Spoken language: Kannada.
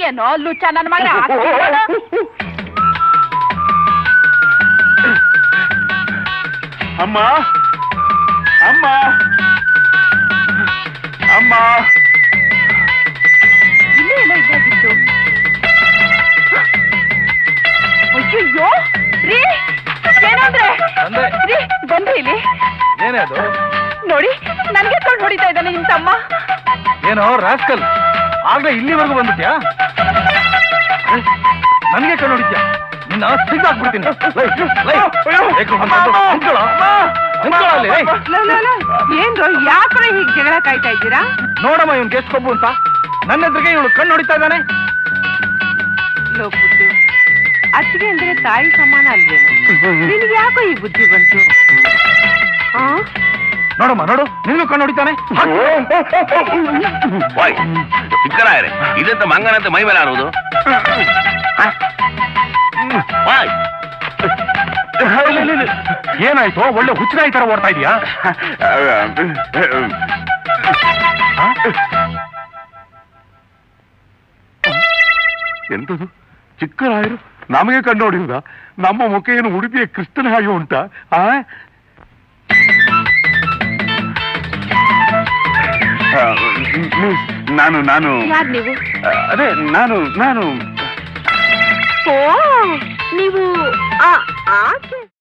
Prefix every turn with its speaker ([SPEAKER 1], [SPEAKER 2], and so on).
[SPEAKER 1] ಏನೋ ಲುಚ್ಚ ನನ್ನ ಮಗ
[SPEAKER 2] ಅಮ್ಮ ಅಮ್ಮ ಅಮ್ಮ
[SPEAKER 1] ಇಲ್ಲೇ ಎಲ್ಲ ಇದ್ದಾಗಿತ್ತು ಅಯ್ಯೋ ರೀ ಏನಂದ್ರೆ
[SPEAKER 3] ತಂದೆ.
[SPEAKER 1] ರೀ ಬಂದ್ರಿ ಇಲ್ಲಿ
[SPEAKER 3] ಏನೇ ಅದು
[SPEAKER 1] ನೋಡಿ ನನ್ಗೆ ಕೊಂಡು ಹೊಡಿತಾ ಇದ್ದಾನೆ ನಿಮ್ ತಮ್ಮ
[SPEAKER 3] ಏನೋ ರಾಸ್ಕಲ್ ಆಗ್ಲೇ ಇಲ್ಲಿವರೆಗೂ ಬಂದ್ಬಿಟ್ಯಾ ನನಗೆ ಕಣ್ಣು ಹೊಡಿತ್ಯಾ ನಿನ್ನ ಸಿಗ್ದಾಕ್ಬಿಡ್ತೀನಿ ಲೈ, ಲೈ, ಬೇಕು ಅಂತಂದು ನಿಂತ್ಕೊಳ್ಳೋ. ನಿಂತ್ಕೊಳ್ಳೋ ಅಲ್ಲಿ, ಲೈ.
[SPEAKER 1] ಏನ್ರು ಯಾಕ್ರೆ ಹೀಗ್ ಜಗಳ ಕಾಯ್ತಾ ಇದ್ದೀರಾ
[SPEAKER 3] ನೋಡಮ್ಮ ಇವನ್ ಎಷ್ಟು ಕೊಬ್ಬು ಅಂತ ನನ್ನ ಎದುರಿಗೆ ಇವಳು ಕಣ್ಣು ಹೊಡಿತಾ ಇದ್ದಾನೆ
[SPEAKER 1] ಲೋ ಬುದ್ಧಿ ಅತ್ತಿಗೆ ಅಂದ್ರೆ ತಾಯಿ ಸಮಾನ ಅಲ್ವೇನು ನಿನಗೆ ಯಾಕೋ ಈ ಬುದ್ಧಿ ಬಂತು ಆ?
[SPEAKER 3] ನೋಡಮ್ಮ ನೋಡು ನಿನ್ಗೂ ಕಣ್ಣು ಹೊಡಿತಾನೆ
[SPEAKER 4] ಓಯ್ ಚಿಕ್ಕರಾಯರೆ ಇದೆಂತ ಮಂಗನಂತೆ ಮೈ ಮೇಲೆ ಆಡುವುದು ಓಯ್
[SPEAKER 2] ಇಲ್ಲ, ಇಲ್ಲ, ಇಲ್ಲ. ಏನಾಯ್ತು ಒಳ್ಳೆ ಹುಚ್ಚನಾಯಿ ತರ ಓಡ್ತಾ ಇದೀಯಾ ಎಂತದು ಚಿಕ್ಕರಾಯರು ನಮಗೆ ಕಂಡುಹಿಡಿಯುವುದ ನಮ್ಮ ಮುಖ ಏನು ಉಡುಪಿಯ ಕೃಷ್ಣನ ಹಾಗೆ ಉಂಟಾ ಆ ನಾನು ನಾನು
[SPEAKER 1] ಯಾರ್ ನೀವು
[SPEAKER 2] ಅದೇ ನಾನು ನಾನು
[SPEAKER 1] ಓ ನೀವು ಆ ಆಚೆ